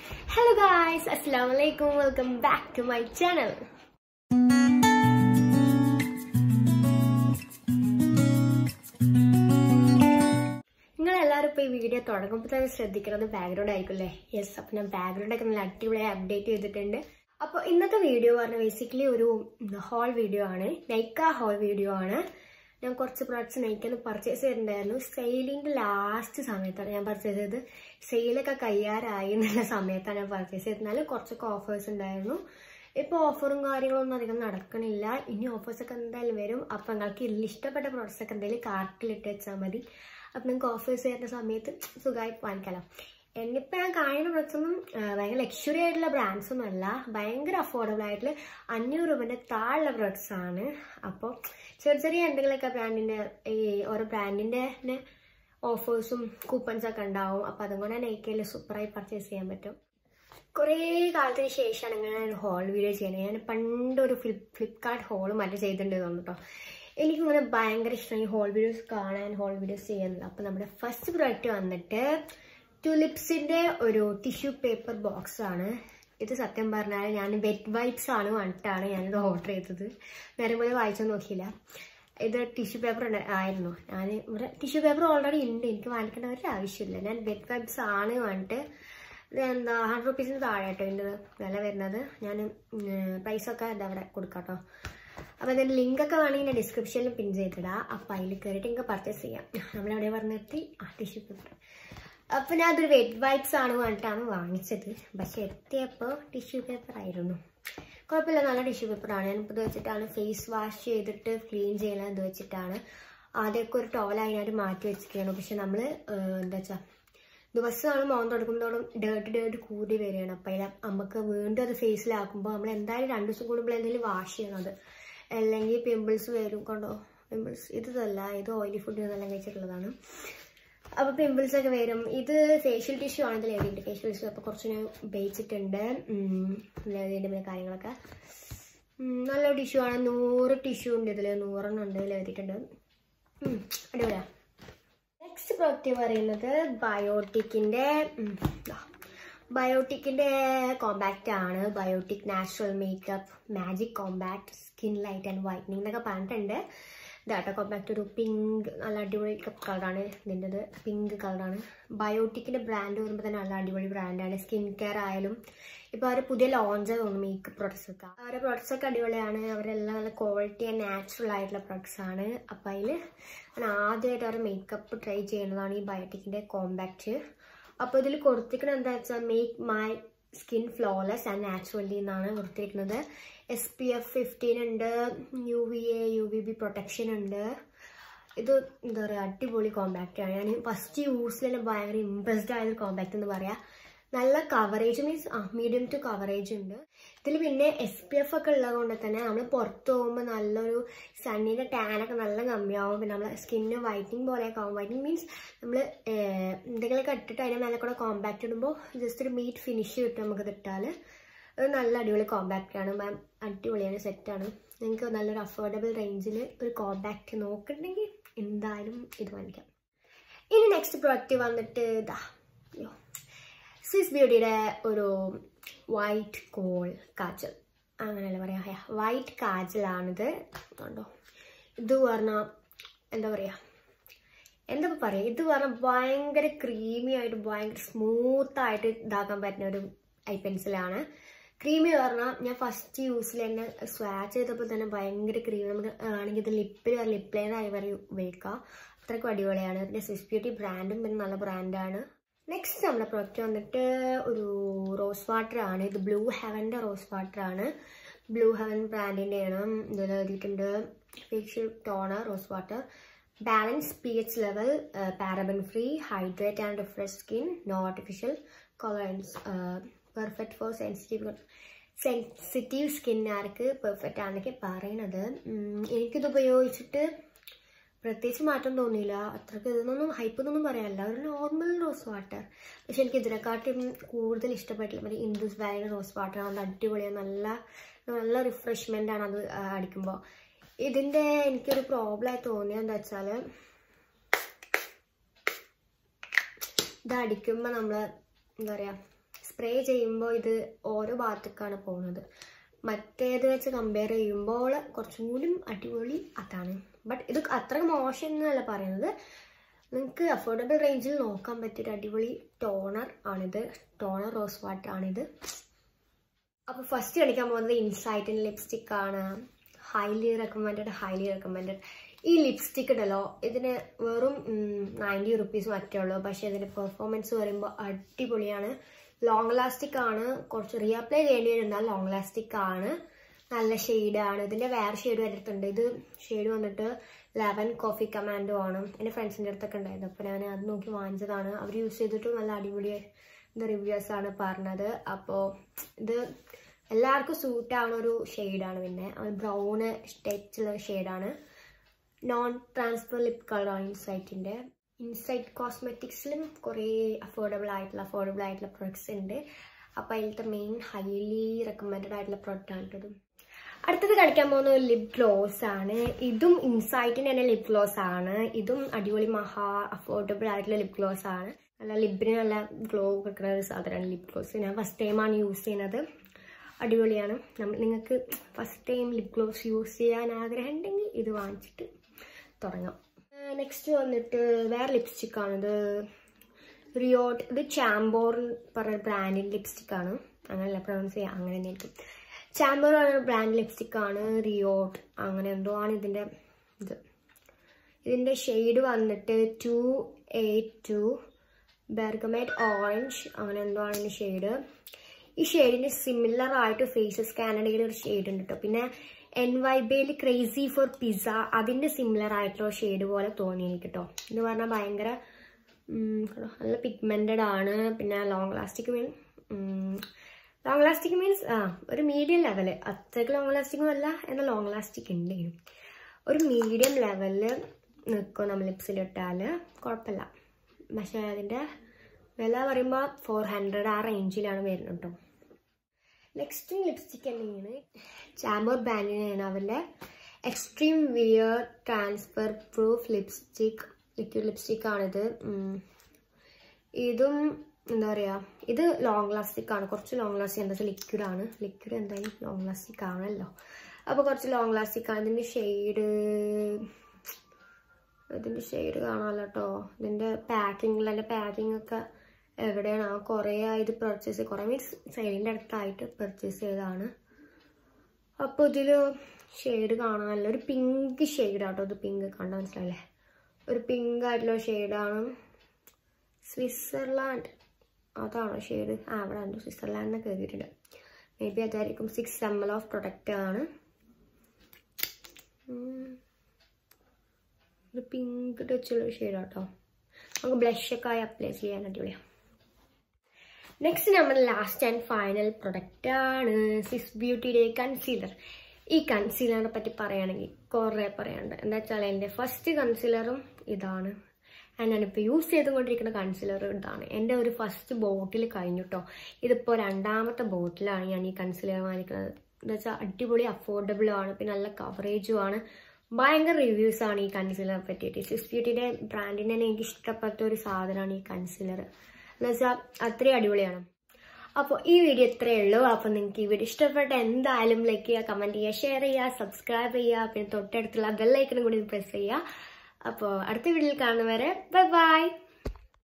hello guys അസ്സാം വലൈക്കും welcome back to my channel നിങ്ങൾ എല്ലാവരും ഇപ്പോൾ ഈ വീഡിയോ തുടങ്ങുമ്പോൾ തന്നെ ശ്രദ്ധിക്കുന്നത് ബാക്ക്ഗ്രൗണ്ട് ആയിരിക്കുമല്ലേ യെസ് അപ്പം ഞാൻ ബാക്ക്ഗ്രൗണ്ട് ഒക്കെ നല്ല അടിപൊളിയായി അപ്ഡേറ്റ് ചെയ്തിട്ടുണ്ട് അപ്പോൾ ഇന്നത്തെ വീഡിയോ പറഞ്ഞാൽ ബേസിക്കലി ഒരു ഹോൾ വീഡിയോ ആണ് നൈക്ക ഹോൾ വീഡിയോ ആണ് ഞാൻ കുറച്ച് പ്രോഡക്റ്റ്സ് നൈക്കൊന്ന് പർച്ചേസ് ചെയ്തിട്ടുണ്ടായിരുന്നു സെയിലിൻ്റെ ലാസ്റ്റ് സമയത്താണ് ഞാൻ പർച്ചേസ് ചെയ്തത് സെയിലൊക്കെ കയ്യാറായി എന്നുള്ള സമയത്താണ് ഞാൻ പർച്ചേസ് ചെയ്തത് എന്നാലും കുറച്ചൊക്കെ ഓഫേഴ്സ് ഉണ്ടായിരുന്നു ഇപ്പോൾ ഓഫറും കാര്യങ്ങളൊന്നും അധികം നടക്കണില്ല ഇനി ഓഫേഴ്സൊക്കെ എന്തായാലും വരും അപ്പം നിങ്ങൾക്ക് ഇതിൽ ഇഷ്ടപ്പെട്ട പ്രോഡക്റ്റ്സ് ഒക്കെ എന്തെങ്കിലും കാർട്ടിലിട്ട് വെച്ചാൽ മതി അപ്പം നിങ്ങൾക്ക് ഓഫേഴ്സ് വരുന്ന സമയത്ത് സുഖമായി വാങ്ങിക്കാലോ എന്നിപ്പോൾ ഞാൻ കാണുന്ന പ്രോഡക്റ്റ്സ് ഒന്നും ഭയങ്കര ലക്ഷറി ആയിട്ടുള്ള ബ്രാൻഡ്സ് ഒന്നും അല്ല ഭയങ്കര അഫോർഡബിൾ ആയിട്ടുള്ള അഞ്ഞൂറ് രൂപൻ്റെ താഴെയുള്ള പ്രോഡക്റ്റ്സ് ആണ് അപ്പോൾ ചെറിയ ചെറിയ എന്തെങ്കിലുമൊക്കെ ബ്രാൻഡിൻ്റെ ഈ ഓരോ ബ്രാൻഡിൻ്റെ തന്നെ ഓഫേഴ്സും കൂപ്പൺസ് ഒക്കെ ഉണ്ടാവും അപ്പോൾ അതും കൂടെ നൈക്കയിൽ സൂപ്പറായി പർച്ചേസ് ചെയ്യാൻ പറ്റും കുറേ കാലത്തിന് ശേഷമാണ് ഇങ്ങനെ ഞാൻ ഹോൾ വീഡിയോ ചെയ്യുന്നത് ഞാൻ പണ്ടൊരു ഫ്ലിപ്പ് ഫ്ലിപ്കാർട്ട് ഹോൾ മറ്റേ ചെയ്തിട്ടുണ്ട് തോന്നുന്നു കേട്ടോ എനിക്കിങ്ങനെ ഭയങ്കര ഇഷ്ടമാണ് ഈ ഹോൾ വീഡിയോസ് കാണാൻ ഹോൾ വീഡിയോസ് ചെയ്യുന്നത് അപ്പോൾ നമ്മുടെ ഫസ്റ്റ് പ്രോഡക്റ്റ് വന്നിട്ട് ടുലിപ്സിൻ്റെ ഒരു ടിഷ്യൂ പേപ്പർ ബോക്സ് ആണ് ഇത് സത്യം പറഞ്ഞാൽ ഞാൻ വെറ്റ് വൈപ്സ് ആണ് വന്നിട്ടാണ് ഞാനിത് ഓർഡർ ചെയ്തത് നേരെ പോലെ വായിച്ചു നോക്കിയില്ല ഇത് ടിഷ്യൂ പേപ്പർ ആയിരുന്നു ഞാൻ ഇവിടെ ടിഷ്യൂ പേപ്പർ ഓൾറെഡി ഉണ്ട് എനിക്ക് വാങ്ങിക്കേണ്ട ഒരു ആവശ്യമില്ല ഞാൻ വെറ്റ് വൈപ്സ് ആണ് വന്നിട്ട് ഇത് എന്താ ഹൺഡ്രഡ് റുപ്പീസിന് താഴെ കേട്ടോ ഇതിൻ്റെ വില വരുന്നത് ഞാൻ പ്രൈസൊക്കെ എന്താ അവിടെ കൊടുക്കാം കേട്ടോ അപ്പോൾ അതിൻ്റെ ലിങ്കൊക്കെ വേണമെങ്കിൽ ഞാൻ ഡിസ്ക്രിപ്ഷനിൽ പിൻ ചെയ്തിടാം അപ്പോൾ അതിൽ കയറിയിട്ട് നിങ്ങൾക്ക് പർച്ചേസ് ചെയ്യാം നമ്മളെവിടെ പറഞ്ഞെത്തി ആ ടിഷ്യൂ പേപ്പർ അപ്പോൾ ഞാൻ അതൊരു വെറ്റ് വൈപ്സ് ആണ് പറഞ്ഞിട്ടാണ് വാങ്ങിച്ചത് പക്ഷെ എത്തിയപ്പോൾ ടിഷ്യൂ പേപ്പർ ആയിരുന്നു കുഴപ്പമില്ല നല്ല ടിഷ്യൂ പേപ്പറാണ് ഞാനിപ്പോൾ ഇത് വെച്ചിട്ടാണ് ഫേസ് വാഷ് ചെയ്തിട്ട് ക്ലീൻ ചെയ്യണം ഇത് വെച്ചിട്ടാണ് ആദ്യമൊക്കെ ഒരു ടോലായി ഞാൻ മാറ്റി വെച്ചിരിക്കുകയാണ് പക്ഷെ നമ്മൾ എന്താ വെച്ചാൽ ദിവസമാണ് മോൻ തുടങ്ങുന്നതോടും ഡേർട്ട് ഡേർട്ട് കൂടി വരികയാണ് അപ്പം അതിൽ നമുക്ക് വീണ്ടും അത് ഫേസിലാക്കുമ്പോൾ നമ്മൾ എന്തായാലും രണ്ട് ദിവസം കൂടുമ്പോൾ എന്തെങ്കിലും വാഷ് ചെയ്യണം അത് അല്ലെങ്കിൽ പിമ്പിൾസ് വരും കൊണ്ടോ പിമ്പിൾസ് ഇതല്ല ഇത് ഓയിലി ഫുഡ് എന്നെല്ലാം കഴിച്ചിട്ടുള്ളതാണ് അപ്പോൾ പിമ്പിൾസ് ഒക്കെ വരും ഇത് ഫേഷ്യൽ ടിഷ്യൂ ആണ് ഇതിൽ എഴുതിയിട്ടുണ്ട് ഫേഷ്യൽ ടിഷ്യൂ അപ്പോൾ കുറച്ച് ഞാൻ ഉപയോഗിച്ചിട്ടുണ്ട് ഇതിൻ്റെ കാര്യങ്ങളൊക്കെ നല്ല ടിഷ്യൂ ആണ് നൂറ് ടിഷ്യൂ ഉണ്ട് ഇതിൽ നൂറെണ്ണം ഉണ്ട് ഇതിൽ എഴുതിയിട്ടുണ്ട് അടിപൊളിയാണ് നെക്സ്റ്റ് പ്രോഡക്റ്റ് പറയുന്നത് ബയോട്ടിക്കിൻ്റെ ബയോട്ടിക്കിൻ്റെ കോമ്പാക്റ്റ് ആണ് Biotique natural makeup magic compact skin light and whitening എന്നൊക്കെ പറഞ്ഞിട്ടുണ്ട് ഇതാട്ടോ കോമ്പാക്ട് ഒരു പിങ്ക് നല്ല അടിപൊളി കളറാണ് ഇതിൻ്റെത് പിങ്ക് കളറാണ് ബയോട്ടിക്കിൻ്റെ ബ്രാൻഡ് വരുമ്പോൾ തന്നെ നല്ല അടിപൊളി ബ്രാൻഡാണ് സ്കിൻ കെയർ ആയാലും ഇപ്പോൾ അവർ പുതിയ ലോഞ്ച് തോന്നുന്നു മേക്കപ്പ് പ്രോഡക്ട്സ് ഒക്കെ അവരുടെ പ്രോഡക്ട്സ് ഒക്കെ അടിപൊളിയാണ് അവരെല്ലാം നല്ല ക്വാളിറ്റി ആൻഡ് നാച്ചുറൽ ആയിട്ടുള്ള പ്രോഡക്ട്സ് ആണ് അപ്പോൾ അതിൽ ഞാൻ ആദ്യമായിട്ട് അവരുടെ മേക്കപ്പ് ട്രൈ ചെയ്യുന്നതാണ് ഈ ബയോട്ടിക്കിൻ്റെ കോമ്പാക്റ്റ് അപ്പോൾ ഇതിൽ കൊടുത്തിരിക്കുന്നത് എന്താ വെച്ചാൽ make my skin flawless and naturally എന്നാണ് കൊടുത്തിരിക്കുന്നത് എസ് പി എഫ് ഫിഫ്റ്റീൻ ഉണ്ട് U V A U V B protection ഉണ്ട് ഇത് എന്താ പറയുക അടിപൊളി കോമ്പാക്റ്റ് ആണ് ഞാൻ ഫസ്റ്റ് യൂസിൽ തന്നെ ഭയങ്കര ഇമ്പ്രസ്ഡ് ആയൊരു കോമ്പാക്റ്റ് എന്ന് പറയാം നല്ല കവറേജ് മീൻസ് ആ മീഡിയം ടു കവറേജ് ഉണ്ട് ഇതിൽ പിന്നെ എസ് പി എഫ് ഒക്കെ ഉള്ളത് കൊണ്ട് തന്നെ നമ്മൾ പുറത്ത് പോകുമ്പോൾ നല്ലൊരു സണ്ണിൻ്റെ ടാനൊക്കെ നല്ല കമ്മിയാവും പിന്നെ നമ്മളെ സ്കിന്ന് വൈറ്റിംഗ് പോലെയൊക്കെ ആവും വൈറ്റിംഗ് മീൻസ് നമ്മൾ എന്തെങ്കിലുമൊക്കെ ഇട്ടിട്ട് അതിൻ്റെ മേലെ കൂടെ കോമ്പാക്റ്റ് ഇടുമ്പോൾ ജസ്റ്റ് ഒരു മീറ്റ് ഫിനിഷ് കിട്ടും നമുക്ക് ഇട്ടാൽ അത് നല്ല അടിപൊളി കോമ്പാക്റ്റ് ആണ് മാം അടിപൊളിയാണ് സെറ്റാണ് നിങ്ങൾക്ക് നല്ലൊരു അഫോർഡബിൾ റേഞ്ചിൽ ഒരു കോമ്പാക്റ്റ് നോക്കുന്നുണ്ടെങ്കിൽ എന്തായാലും ഇത് വാങ്ങിക്കാം ഇനി നെക്സ്റ്റ് പ്രോഡക്റ്റ് വന്നിട്ട് ഇതാ അയ്യോ സ്വിസ് ബ്യൂട്ടിയുടെ ഒരു വൈറ്റ് കോൾ കാജൽ അങ്ങനെയല്ല പറയാ വൈറ്റ് കാജലാണിത് കണ്ടോ ഇത് പറഞ്ഞാൽ എന്താ പറയുക എന്താ പറയുക ഇത് പറഞ്ഞാൽ ഭയങ്കര ക്രീമി ആയിട്ട് ഭയങ്കര സ്മൂത്തായിട്ട് ഇതാക്കാൻ പറ്റുന്ന ഒരു ഐ പെൻസിലാണ് ക്രീമി പറഞ്ഞാൽ ഞാൻ ഫസ്റ്റ് യൂസിൽ തന്നെ സ്വാച്ച് ചെയ്തപ്പോൾ തന്നെ ഭയങ്കര ക്രീമി നമുക്ക് ആണെങ്കിൽ ഇത് ലിപ്പിൽ ലിപ്പ് ലൈനായി വരെ ഉപയോഗിക്കാം അത്രയ്ക്കും അടിപൊളിയാണ് പിന്നെ സ്വിസ് ബ്യൂട്ടി ബ്രാൻഡും പിന്നെ നല്ല ബ്രാൻഡാണ് നെക്സ്റ്റ് നമ്മുടെ പ്രൊഡക്റ്റ് വന്നിട്ട് ഒരു റോസ് വാട്ടർ ആണ് ഇത് ബ്ലൂ ഹെവൻ്റെ റോസ് വാട്ടർ ആണ് ബ്ലൂ ഹെവൻ ബ്രാൻഡിൻ്റെയാണ് ഇതിൽ എഴുതിയിട്ടുണ്ട് facial toner rose water balance P H level paraben free hydrate and refresh skin no artificial colours perfect for sensitive sensitive സ്കിന്നാർക്ക് പെർഫെക്റ്റ് ആണെന്നൊക്കെ പറയണത് എനിക്കിത് ഉപയോഗിച്ചിട്ട് പ്രത്യേകിച്ച് മാറ്റം തോന്നിയില്ല അത്രയ്ക്ക് ഇതൊന്നും ഹൈപ്പ് എന്നൊന്നും പറയാനല്ല ഒരു നോർമൽ റോസ് വാട്ടർ പക്ഷെ എനിക്ക് ഇതിനെക്കാട്ടും കൂടുതൽ ഇഷ്ടപ്പെട്ടില്ല മറ്റേ ഇൻഡസ് വാലിയുടെ റോസ് വാട്ടർ ആണ് അടിപൊളിയാണ് നല്ല നല്ല റിഫ്രഷ്മെൻ്റ് ആണ് അത് അടിക്കുമ്പോൾ ഇതിൻ്റെ എനിക്കൊരു പ്രോബ്ലമായി തോന്നിയത് എന്താ വെച്ചാൽ ഇത് അടിക്കുമ്പോൾ നമ്മൾ എന്താ പറയുക സ്പ്രേ ചെയ്യുമ്പോൾ ഇത് ഓരോ ഭാഗത്തേക്കാണ് പോകുന്നത് മറ്റേത് വെച്ച് കമ്പയർ ചെയ്യുമ്പോൾ കുറച്ചും കൂടി അടിപൊളി അതാണ് ബട്ട് ഇത് അത്ര മോശം എന്നല്ല പറയുന്നത് നിങ്ങൾക്ക് അഫോർഡബിൾ റേഞ്ചിൽ നോക്കാൻ പറ്റിയൊരു അടിപൊളി ടോണർ ആണിത് ടോണർ റോസ് വാട്ടർ ആണിത് അപ്പോൾ ഫസ്റ്റ് കളിക്കാൻ പോകുന്നത് ഇൻസൈറ്റിൻ ലിപ്സ്റ്റിക് ആണ് ഹൈലി റെക്കമെൻഡഡ് ഹൈലി റെക്കമെൻഡഡ് ഈ ലിപ്സ്റ്റിക് ഉണ്ടല്ലോ ഇതിന് വെറും നയൻറ്റി റുപ്പീസ് മറ്റേ ഉള്ളൂ പക്ഷേ ഇതിൻ്റെ പെർഫോമൻസ് വരുമ്പോൾ അടിപൊളിയാണ് ലോങ് ലാസ്റ്റിക് ആണ് കുറച്ച് റീഅപ്ലൈ ചെയ്യേണ്ടി വരുന്നാൽ ലോങ് ലാസ്റ്റിക് ആണ് നല്ല ഷെയ്ഡാണ് ഇതിൻ്റെ വേറെ ഷെയ്ഡ് വരത്തുണ്ട് ഇത് ഷെയ്ഡ് വന്നിട്ട് ലെവൻ കോഫി കമാൻഡോ ആണ് എൻ്റെ ഫ്രണ്ട്സിൻ്റെ അടുത്തൊക്കെ ഉണ്ടായിരുന്നു അപ്പോൾ ഞാൻ അത് നോക്കി വാങ്ങിച്ചതാണ് അവർ യൂസ് ചെയ്തിട്ട് നല്ല അടിപൊളി ഇത് റിവ്യൂസ് ആണ് പറഞ്ഞത് അപ്പോൾ ഇത് എല്ലാവർക്കും സൂട്ട് ആവുന്ന ഒരു ഷെയ്ഡാണ് പിന്നെ ബ്രൗണ് ടച്ചുള്ള ഷെയ്ഡാണ് നോൺ ട്രാൻസ്ഫർ ലിപ് കളറാണ് ഇൻസൈറ്റിൻ്റെ ഇൻസൈറ്റ് കോസ്മെറ്റിക്സിലും കുറേ അഫോർഡബിൾ ആയിട്ടുള്ള അഫോർഡബിൾ ആയിട്ടുള്ള പ്രൊഡക്ട്സ് ഉണ്ട് അപ്പോൾ അതിലത്തെ മെയിൻ ഹൈലി റെക്കമെൻഡഡ് ആയിട്ടുള്ള പ്രൊഡക്റ്റ് ആണ് കേട്ടോ അടുത്തത് കളിക്കാൻ പോകുന്ന ഒരു ലിപ് ഗ്ലോസ് ആണ് ഇതും ഇൻസൈറ്റിന് തന്നെ ലിപ് ഗ്ലോസ് ആണ് ഇതും അടിപൊളി മഹാ അഫോർഡബിൾ ആയിട്ടുള്ള ലിപ് ഗ്ലോസ് ആണ് നല്ല ലിബിന് നല്ല ഗ്ലോ കിട്ടുന്ന ഒരു സാധനമാണ് ലിപ് ഗ്ലോസ് ഞാൻ ഫസ്റ്റ് ടൈമാണ് യൂസ് ചെയ്യുന്നത് അടിപൊളിയാണ് നമ്മൾ നിങ്ങൾക്ക് first time lip gloss use ചെയ്യാൻ ആഗ്രഹം ഉണ്ടെങ്കിൽ ഇത് വാങ്ങിച്ചിട്ട് തുടങ്ങാം നെക്സ്റ്റ് വന്നിട്ട് വേറെ ലിപ്സ്റ്റിക് ആണിത് റിയോട്ട് ഇത് ചാമ്പോർ പറഞ്ഞ ബ്രാൻഡിൻ്റെ ലിപ്സ്റ്റിക് ആണ് അങ്ങനെയല്ല പ്രൊണൗൺസ് ചെയ്യുക അങ്ങനെ തന്നെ ആയിരിക്കും ചാമ്പോർ പറഞ്ഞ ബ്രാൻഡ് ലിപ്സ്റ്റിക് ആണ് റിയോട്ട് അങ്ങനെ എന്തോ ആണ് ഇതിൻ്റെ ഇത് ഇതിൻ്റെ ഷെയ്ഡ് വന്നിട്ട് two eight two bergamot orange അങ്ങനെ എന്തോ ആണ് ഇതിൻ്റെ ഷെയ്ഡ് ഈ ഷെയ്ഡിന് സിമിലർ ആയിട്ട് ഫേസസ് കാനഡയിൽ ഒരു ഷെയ്ഡ് ഉണ്ട് കേട്ടോ പിന്നെ എൻ വൈ ബേയിൽ ക്രേസി ഫോർ പിസ്സ അതിൻ്റെ സിമിലർ ആയിട്ടുള്ള ഷെയ്ഡ് പോലെ തോന്നി എനിക്ക് കേട്ടോ എന്ന് പറഞ്ഞാൽ ഭയങ്കര നല്ല പിഗ്മെൻറ്റഡ് ആണ് പിന്നെ long lasting mean long lasting means ആ ഒരു മീഡിയം ലെവല് അത്രയ്ക്ക് ലോങ് ലാസ്റ്റിക്കും അല്ല എന്നാൽ ലോങ് ലാസ്റ്റിക് ഉണ്ടെങ്കിലും ഒരു മീഡിയം ലെവലിൽ നിൽക്കും നമ്മൾ ലിപ്സിലിട്ടാൽ കുഴപ്പമില്ല പക്ഷേ അതിൻ്റെ വില പറയുമ്പോൾ ഫോർ ഹൺഡ്രഡ് ആ റേഞ്ചിലാണ് വരുന്നത് കേട്ടോ നെക്സ്റ്റ് ലിപ്സ്റ്റിക് തന്നെയാണ് ചാമ്പർ ബ്രാൻഡിനെയാണ് അവരുടെ extreme wear transfer proof lipstick liquid lipstick ആണിത് ഇതും എന്താ പറയുക ഇത് ലോങ് ലാസ്റ്റിക് ആണ് കുറച്ച് ലോങ് ലാസ്റ്റിക് എന്താ വെച്ചാൽ ലിക്വിഡ് ആണ് ലിക്വിഡ് എന്തായാലും ലോങ് ലാസ്റ്റിക് ആണല്ലോ അപ്പോൾ കുറച്ച് ലോങ് ലാസ്റ്റിക് ആണ് ഇതിൻ്റെ ഷെയ്ഡ് ഇതിൻ്റെ ഷെയ്ഡ് കാണാമല്ലോ കേട്ടോ ഇതിൻ്റെ പാക്കിങ്ങിൽ അതിൻ്റെ പാക്കിംഗ് ഒക്കെ എവിടെയാണ് കുറേ ഇത് പർച്ചേസ് ചെയ്ത് കുറേ മീൻസ് സൈഡിൻ്റെ അടുത്തായിട്ട് പർച്ചേസ് ചെയ്തതാണ് അപ്പോൾ ഇതിൽ ഷെയ്ഡ് കാണാനല്ല ഒരു പിങ്ക് ഷെയ്ഡാട്ടോ ഇത് പിങ്ക് കണ്ട മനസ്സിലായില്ലേ ഒരു പിങ്ക് ആയിട്ടുള്ള ഷെയ്ഡാണ് സ്വിറ്റ്സർലാൻഡ് അതാണോ ഷെയ്ഡ് ആ അവിടെ ഉണ്ട് സ്വിറ്റ്സർലാൻഡ് എന്നൊക്കെ എഴുതിയിട്ടുണ്ട് മേ ബി അതായിരിക്കും six M L of product ആണ് ഒരു പിങ്ക് ടച്ചുള്ള ഷെയ്ഡാട്ടോ നമുക്ക് ബ്ലഷൊക്കെ ആയി അപ്ലൈ ചെയ്യാൻ അടിപൊളിയാണ് നെക്സ്റ്റ് നമ്മുടെ ലാസ്റ്റ് ആൻഡ് ഫൈനൽ പ്രൊഡക്റ്റ് ആണ് സിസ് ബ്യൂട്ടിയുടെ കൺസീലർ ഈ കൺസീലറിനെ പറ്റി പറയുകയാണെങ്കിൽ കുറേ പറയാനുണ്ട് എന്താ വെച്ചാൽ എൻ്റെ ഫസ്റ്റ് കൺസീലറും ഇതാണ് ആൻഡ് ഞാനിപ്പോൾ യൂസ് ചെയ്തുകൊണ്ടിരിക്കുന്ന കൺസീലർ ഇതാണ് എൻ്റെ ഒരു ഫസ്റ്റ് ബോട്ടിൽ കഴിഞ്ഞു കേട്ടോ ഇതിപ്പോൾ രണ്ടാമത്തെ ബോട്ടിലാണ് ഞാൻ ഈ കൺസീലർ വാങ്ങിക്കുന്നത് എന്താ വെച്ചാൽ അടിപൊളി അഫോർഡബിളും ആണ് പിന്നെ നല്ല കവറേജും ആണ് ഭയങ്കര റിവ്യൂസ് ആണ് ഈ കൺസീലറെ പറ്റിയിട്ട് സിസ് ബ്യൂട്ടിയുടെ ബ്രാൻഡിന് തന്നെ എനിക്ക് ഇഷ്ടപ്പെട്ട ഒരു സാധനമാണ് ഈ കൺസീലർ എന്ന് വെച്ചാൽ അത്രയും അടിപൊളിയാണ് അപ്പോൾ ഈ വീഡിയോ ഇത്രയേ ഉള്ളൂ അപ്പോൾ നിങ്ങൾക്ക് ഈ വീഡിയോ ഇഷ്ടപ്പെട്ട എന്തായാലും ലൈക്ക് ചെയ്യുക കമൻറ്റ് ചെയ്യുക ഷെയർ ചെയ്യുക സബ്സ്ക്രൈബ് ചെയ്യുക പിന്നെ തൊട്ടടുത്തുള്ള ബെല്ലൈക്കനും കൂടി പ്രസ് ചെയ്യുക അപ്പോൾ അടുത്ത വീഡിയോയിൽ കാണുന്നവരെ ബൈ ബൈ